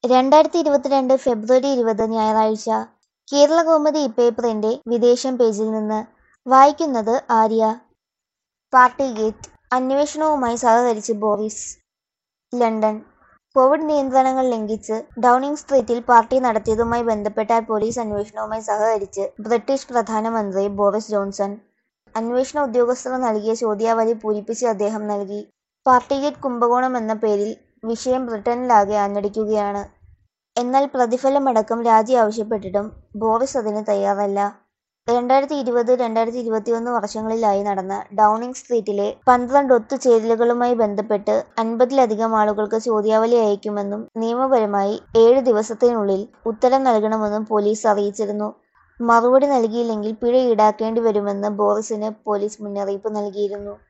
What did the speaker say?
രണ്ടായിരത്തി ഇരുപത്തിരണ്ട് ഫെബ്രുവരി ഇരുപത് ഞായറാഴ്ച കേരളകൗമുദി ഇപ്പേപ്പറിന്റെ വിദേശം പേജിൽ നിന്ന് വായിക്കുന്നത് ആര്യ പാർട്ടി ഗേറ്റ് അന്വേഷണവുമായി സഹകരിച്ച് ബോറിസ് ലണ്ടൻ കോവിഡ് നിയന്ത്രണങ്ങൾ ലംഘിച്ച് ഡൗണിംഗ് സ്ട്രീറ്റിൽ പാർട്ടി നടത്തിയതുമായി ബന്ധപ്പെട്ട പോലീസ് അന്വേഷണവുമായി സഹകരിച്ച് ബ്രിട്ടീഷ് പ്രധാനമന്ത്രി ബോറിസ് ജോൺസൺ അന്വേഷണ ഉദ്യോഗസ്ഥർ നൽകിയ ചോദ്യാവലി പൂരിപ്പിച്ച് അദ്ദേഹം നൽകി പാർട്ടിഗേറ്റ് കുംഭകോണം എന്ന പേരിൽ വിഷയം ബ്രിട്ടനിലാകെ ആഞ്ഞടിക്കുകയാണ് എന്നാൽ പ്രതിഫലമടക്കം രാജി ആവശ്യപ്പെട്ടിട്ടും ബോറിസ് അതിന് തയ്യാറല്ല രണ്ടായിരത്തി ഇരുപത് രണ്ടായിരത്തി ഇരുപത്തിയൊന്ന് വർഷങ്ങളിലായി നടന്ന ഡൗണിംഗ് സ്ട്രീറ്റിലെ പന്ത്രണ്ട് ഒത്തുചേരലുകളുമായി ബന്ധപ്പെട്ട് അൻപതിലധികം ആളുകൾക്ക് ചോദ്യാവലി അയക്കുമെന്നും നിയമപരമായി ഏഴ് ദിവസത്തിനുള്ളിൽ ഉത്തരം നൽകണമെന്നും പോലീസ് അറിയിച്ചിരുന്നു മറുപടി നൽകിയില്ലെങ്കിൽ പിഴ ഈടാക്കേണ്ടി വരുമെന്ന് ബോറിസിന് പോലീസ് മുന്നറിയിപ്പ് നൽകിയിരുന്നു